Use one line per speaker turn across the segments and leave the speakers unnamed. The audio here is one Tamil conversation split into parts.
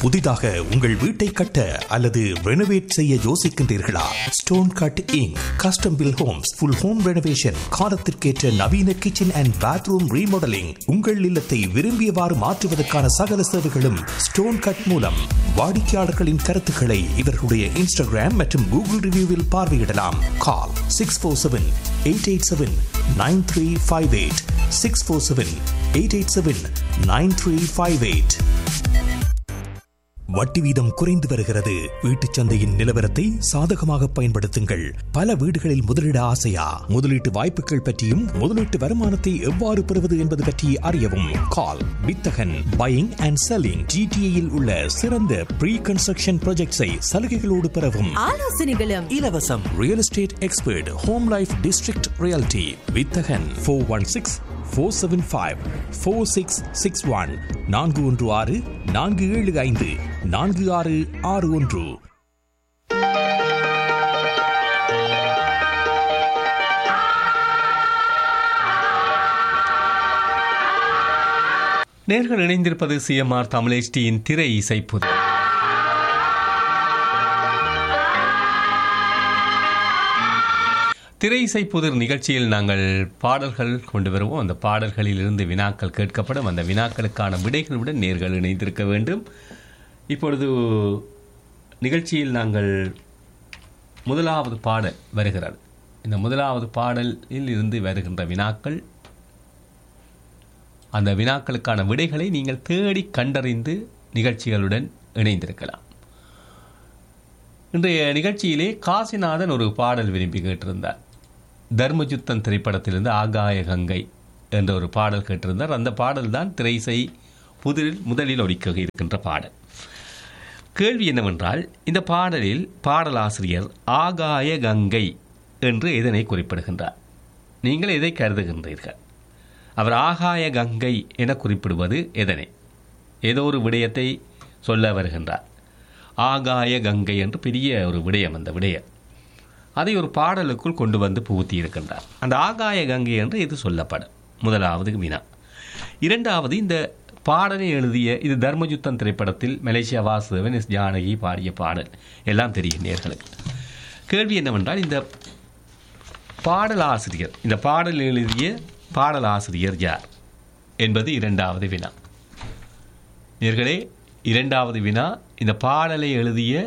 புதிதாக உங்கள் வீட்டை கட்ட அல்லது ரெனோவேட் செய்ய யோசிக்கின்றீர்களா stone cutting custom build homes full home renovation காலத்திற்கேற்ற நவீன கிச்சன் அண்ட் பாத்ரூம் ரீமாடலிங் உங்கள் இல்லத்தை விரும்பியவாறு மாற்றுவதற்கான சகல சேவைகளும் ஸ்டோன் கட் மூலம் வாடிக்கையாளர்களின் கருத்துக்களை இவர்களுடைய இன்ஸ்டாகிராம் மற்றும் கூகுள் ரிவ்யூவில் பார்வையிடலாம் call six four seven eight eight seven nine three five eight six four seven eight eight seven nine three five eight வட்டி வீதம் குறைந்து வருகிறது வீட்டுச் சந்தையின் நிலவரத்தை சாதகமாக பயன்படுத்துங்கள் பல வீடுகளில் முதலீட ஆசையா முதலீட்டு வாய்ப்புகள் பற்றியும் முதலீட்டு வருமானத்தை எவ்வாறு பெறுவது என்பது பற்றி அறியவும் கால் வித்தகன் பையிங் அண்ட் செல்லிங் ஜிடிஏயில் உள்ள சிறந்த ப்ரீ கன்ஸ்ட்ரக்ஷன் ப்ராஜெக்ட்ஸை சலுகைகளோடு பெறவும்
ஆலோசனைகளும்
இலவசம் real estate expert home life district reality வித்தகன் four one six four seven five four six six one நான்கு ஒன்று ஆறு நான்கு ஏழு ஐந்து நான்கு ஆறு ஆறு ஒன்று
நேர்கள் இணைந்திருப்பது சிஎம்ஆர் தமிழ் HDயின் திரை இசைப்புது திரை இசை புதிர் நிகழ்ச்சியில் நாங்கள் பாடல்கள் கொண்டு வருவோம் அந்த பாடல்களில் இருந்து வினாக்கள் கேட்கப்படும் அந்த வினாக்களுக்கான விடைகளுடன் நேர்கள் இணைந்திருக்க வேண்டும் இப்பொழுது நிகழ்ச்சியில் நாங்கள் முதலாவது பாடல் வருகிறது இந்த முதலாவது பாடலில் இருந்து வருகின்ற வினாக்கள் அந்த வினாக்களுக்கான விடைகளை நீங்கள் தேடி கண்டறிந்து நிகழ்ச்சிகளுடன் இணைந்திருக்கலாம் இன்றைய நிகழ்ச்சியிலே காசிநாதன் ஒரு பாடல் விரும்பி கேட்டிருந்தார் தர்மயுத்தம் திரைப்படத்திலிருந்து ஆகாய கங்கை என்ற ஒரு பாடல் கேட்டிருந்தார் அந்த பாடல் தான் திரைசை புதிரில் முதலில் ஒலிக்க இருக்கின்ற பாடல் கேள்வி என்னவென்றால் இந்த பாடலில் பாடலாசிரியர் ஆகாய கங்கை என்று எதனை குறிப்பிடுகின்றார் நீங்கள் எதை கருதுகின்றீர்கள் அவர் ஆகாய கங்கை என குறிப்பிடுவது எதனை ஏதோ ஒரு விடயத்தை சொல்ல வருகின்றார் ஆகாய கங்கை என்று பெரிய ஒரு விடயம் அந்த விடயம் அதை ஒரு பாடலுக்குள் கொண்டு வந்து புகுத்தி இருக்கின்றார் அந்த ஆகாய கங்கை என்று இது சொல்லப்படும் முதலாவது வினா இரண்டாவது இந்த பாடலை எழுதிய இது தர்மயுத்தம் திரைப்படத்தில் மலேசியா வாசுதேவன் எஸ் ஜானகி பாடிய பாடல் எல்லாம் தெரியும் நேர்களுக்கு கேள்வி என்னவென்றால் இந்த பாடலாசிரியர் இந்த பாடல் எழுதிய பாடலாசிரியர் யார் என்பது இரண்டாவது வினா நேர்களே இரண்டாவது வினா இந்த பாடலை எழுதிய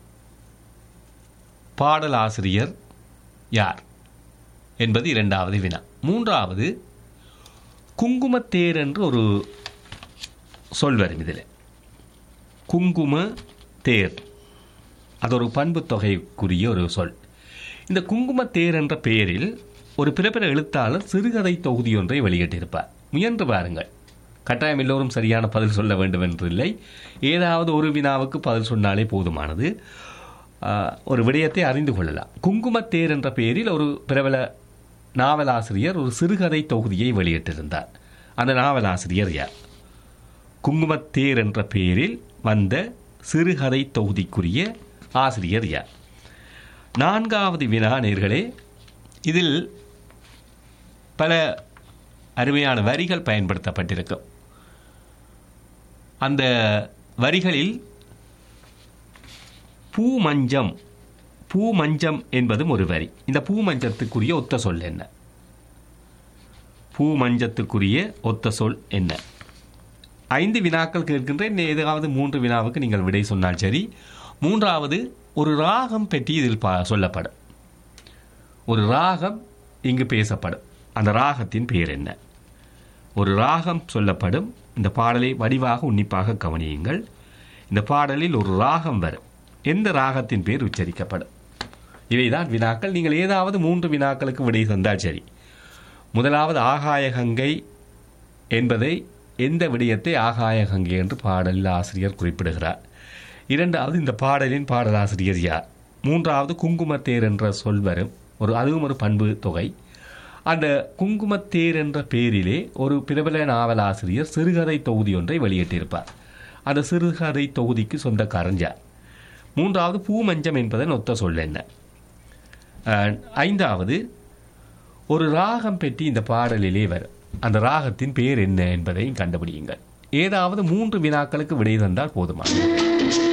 பாடலாசிரியர் யார் என்பது இரண்டாவது வினா மூன்றாவது குங்குமத்தேர் என்று ஒரு சொல் வரும் இதில் குங்கும தேர் அது ஒரு பண்பு தொகைக்குரிய ஒரு சொல் இந்த குங்குமத்தேர் என்ற பெயரில் ஒரு பிரபல எழுத்தாளர் சிறுகதை தொகுதி ஒன்றை வெளியிட்டிருப்பார் முயன்று பாருங்கள் கட்டாயம் எல்லோரும் சரியான பதில் சொல்ல வேண்டும் என்றில்லை ஏதாவது ஒரு வினாவுக்கு பதில் சொன்னாலே போதுமானது ஆஹ், ஒரு விடயத்தை அறிந்து கொள்ளலாம் குங்குமத்தேர் என்ற பெயரில் ஒரு பிரபல நாவலாசிரியர் ஒரு சிறுகதை தொகுதியை வெளியிட்டிருந்தார் அந்த நாவலாசிரியர் யார் குங்குமத்தேர் என்ற பெயரில் வந்த சிறுகதை தொகுதிக்குரிய ஆசிரியர் யார் நான்காவது வினா நேர்களே இதில் பல அருமையான வரிகள் பயன்படுத்தப்பட்டிருக்கும் அந்த வரிகளில் பூமஞ்சம் பூமஞ்சம் என்பதும் ஒரு வரி இந்த பூமஞ்சத்துக்குரிய ஒத்த சொல் என்ன பூமஞ்சத்துக்குரிய ஒத்த சொல் என்ன ஐந்து வினாக்கள் கேட்கின்றேன் ஏதாவது மூன்று வினாவுக்கு நீங்கள் விடை சொன்னால் சரி மூன்றாவது ஒரு ராகம் பற்றி இதில் பா சொல்லப்படும் ஒரு ராகம் இங்கு பேசப்படும் அந்த ராகத்தின் பெயர் என்ன ஒரு ராகம் சொல்லப்படும் இந்த பாடலை வடிவாக உன்னிப்பாக கவனியுங்கள் இந்த பாடலில் ஒரு ராகம் வரும் எந்த ராகத்தின் பேர் உச்சரிக்கப்படும் இவைதான் வினாக்கள் நீங்கள் ஏதாவது மூன்று வினாக்களுக்கு விடை தந்தால் சரி முதலாவது ஆகாய கங்கை என்பதை எந்த விடயத்தை ஆகாய கங்கை என்று பாடலில் ஆசிரியர் குறிப்பிடுகிறார் இரண்டாவது இந்த பாடலின் பாடலாசிரியர் யார் மூன்றாவது குங்குமத்தேர் என்ற சொல் வரும் ஒரு அதுவும் ஒரு பண்பு தொகை அந்த குங்குமத்தேர் என்ற பெயரிலே ஒரு பிரபல நாவலாசிரியர் சிறுகதை தொகுதி ஒன்றை வெளியிட்டிருப்பார் அந்த சிறுகதை தொகுதிக்கு சொந்தக்காரன் யார் மூன்றாவது பூமஞ்சம் என்பதன் ஒத்த சொல் என்ன அஹ், ஐந்தாவது ஒரு ராகம் பெற்றி இந்த பாடலிலே வரும் அந்த ராகத்தின் பெயர் என்ன என்பதையும் கண்டுபிடியுங்கள் ஏதாவது மூன்று வினாக்களுக்கு விடை தந்தால் போதுமானது